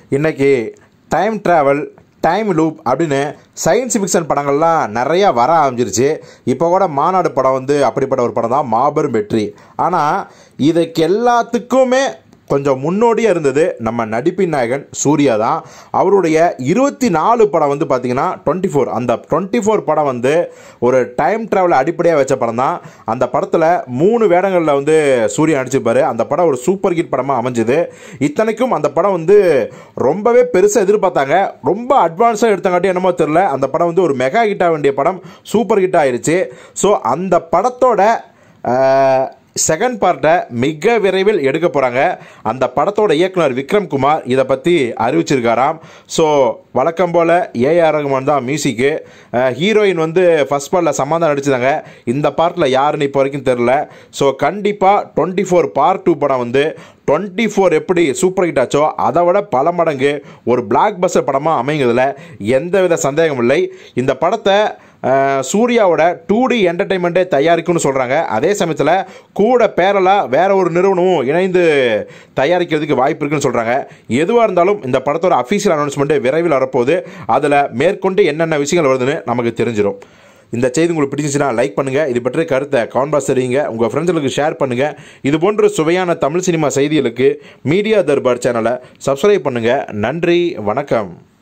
இன்னைக்கு time travel time loop அப்படின்னு science fiction படங்கள்லாம் நிறையா வர ஆரம்பிச்சிருச்சு இப்போ கூட மாநாடு படம் வந்து அப்படிப்பட்ட ஒரு படம் தான் மாபெரும் வெற்றி ஆனால் இதுக்கு எல்லாத்துக்குமே கொஞ்சம் முன்னோடியாக இருந்தது நம்ம நடிப்பின் நாயகன் சூர்யா தான் அவருடைய இருபத்தி நாலு படம் வந்து பார்த்தீங்கன்னா டுவெண்ட்டி ஃபோர் அந்த டுவெண்ட்டி ஃபோர் படம் வந்து ஒரு டைம் ட்ராவலை அடிப்படையாக வச்ச படம் தான் அந்த படத்தில் மூணு வேடங்களில் வந்து சூர்யா நடிச்சிருப்பாரு அந்த படம் ஒரு சூப்பர் ஹிட் படமாக அமைஞ்சுது இத்தனைக்கும் அந்த படம் வந்து ரொம்பவே பெருசாக எதிர்பார்த்தாங்க ரொம்ப அட்வான்ஸாக எடுத்தங்காட்டி என்னமோ தெரில அந்த படம் வந்து ஒரு மெகா ஹிட் ஆக வேண்டிய படம் சூப்பர் ஹிட் ஆயிருச்சு ஸோ அந்த படத்தோட செகண்ட் பார்ட்டை மிக விரைவில் எடுக்க போகிறாங்க அந்த படத்தோட இயக்குனர் விக்ரம் குமார் இதை பற்றி அறிவிச்சிருக்காராம் ஸோ வழக்கம் போல் ஏஆர் ரகுமான் தான் மியூசிக்கு ஹீரோயின் வந்து ஃபஸ்ட் பார்ட்டில் சமாதானம் நடிச்சிருந்தாங்க இந்த பார்ட்டில் யாருன்னு இப்போ வரைக்கும் தெரில ஸோ கண்டிப்பாக டுவெண்ட்டி ஃபோர் பார்ட் டூ படம் வந்து டுவெண்ட்டி ஃபோர் எப்படி சூப்பர் ஹிட் ஆச்சோ அதை விட பல மடங்கு ஒரு பிளாக் பஸ்டர் படமாக அமைங்கிறதுல எந்தவித சந்தேகம் இல்லை இந்த படத்தை அஹ், சூர்யாவோட டூ டி என்டர்டைன்மெண்ட்டே தயாரிக்கும்னு சொல்கிறாங்க அதே சமயத்தில் கூட பேரலாக வேற ஒரு நிறுவனமும் இணைந்து தயாரிக்கிறதுக்கு வாய்ப்பு இருக்குன்னு சொல்கிறாங்க எதுவாக இருந்தாலும் இந்த படத்தோட அஃபீஷியல் அனௌன்ஸ்மெண்ட்டு விரைவில் வரப்போகுது அதில் மேற்கொண்டு என்னென்ன விஷயங்கள் வருதுன்னு நமக்கு தெரிஞ்சிடும் இந்த செய்தி உங்களுக்கு பிடிச்சிச்சுன்னா லைக் பண்ணுங்கள் இது பற்றிய கருத்தை கான்பாஸ் தெரியுங்க உங்கள் ஃப்ரெண்ட்ஸுகளுக்கு ஷேர் பண்ணுங்கள் இது போன்ற சுவையான தமிழ் சினிமா செய்திகளுக்கு மீடியா தர்பார் சேனலை சப்ஸ்கிரைப் பண்ணுங்கள் நன்றி வணக்கம்